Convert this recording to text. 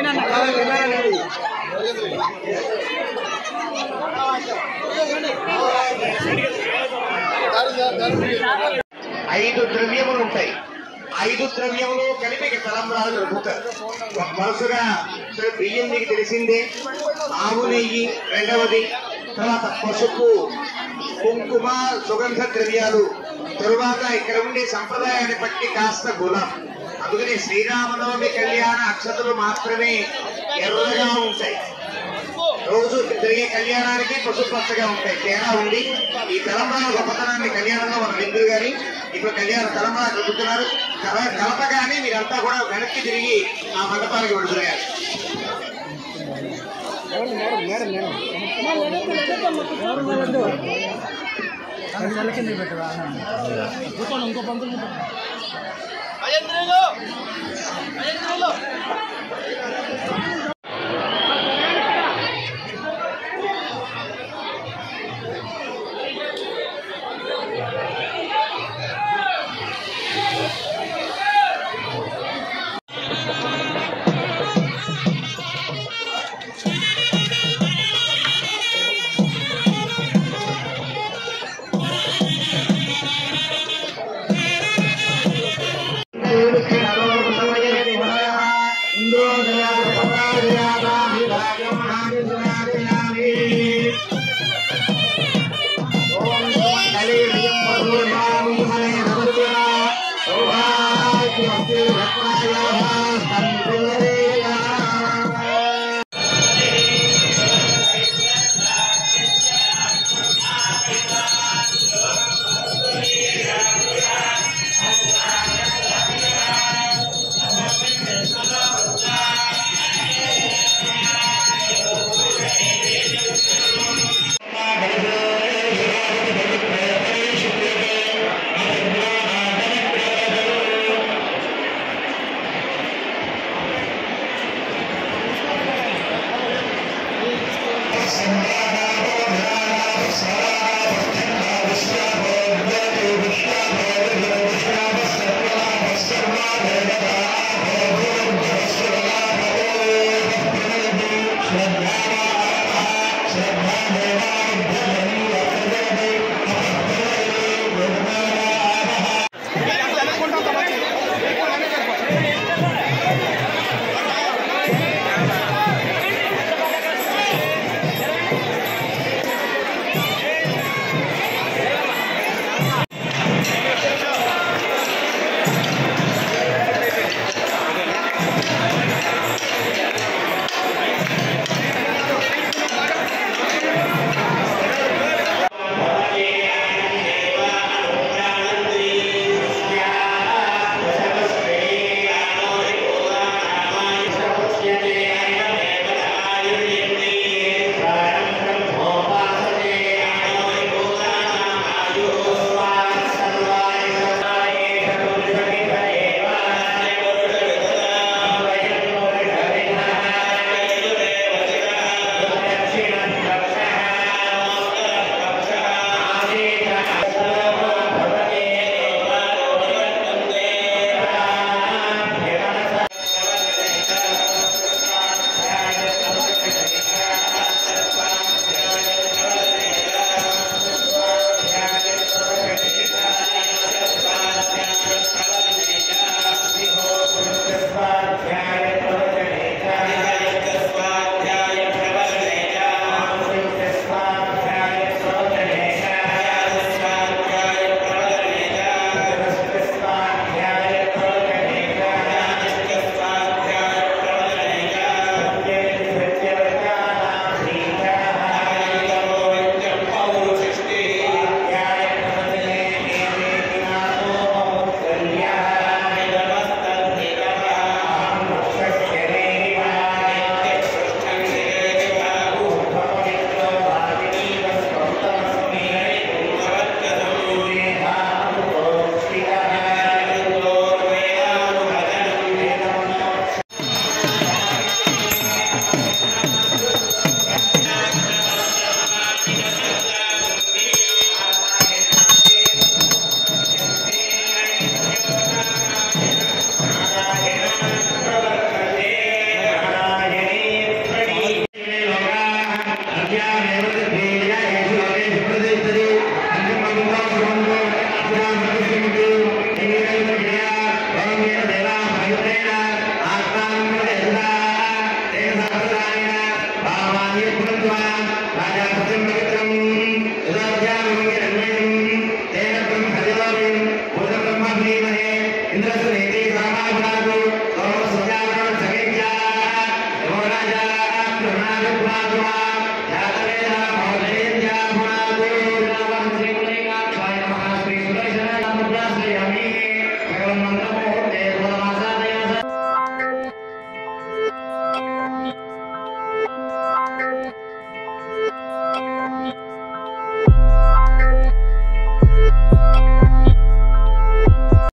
ఐదు ద్రవ్యములు ఉంటాయి ఐదు ద్రవ్యములు కలిపి ఇక తలంబ్రాలు జరుపుతారు వరుసగా సరే బియ్యం మీకు తెలిసిందే ఆవు నెయ్యి రెండవది తర్వాత పసుపు కుంకుమ సుగంధ ద్రవ్యాలు తరువాత ఇక్కడ ఉండే సంప్రదాయాన్ని బట్టి కాస్త గులం అందుకని శ్రీరామనవమి కళ్యాణ అక్షతలు మాత్రమే ఎర్రగా ఉంటాయి రోజు జరిగే కళ్యాణానికి పసుపు పచ్చగా ఉంటాయి తేడా ఉంది ఈ తెలంగాణ గొప్పతనాన్ని కళ్యాణంలో మనం విందురు గాని ఇప్పుడు కళ్యాణ తెలంగాణ కలుగుతున్నారు కల- కలపగానే మీరంతా కూడా వెనక్కి తిరిగి ఆ మండపానికి వెళుతున్నారు ఓం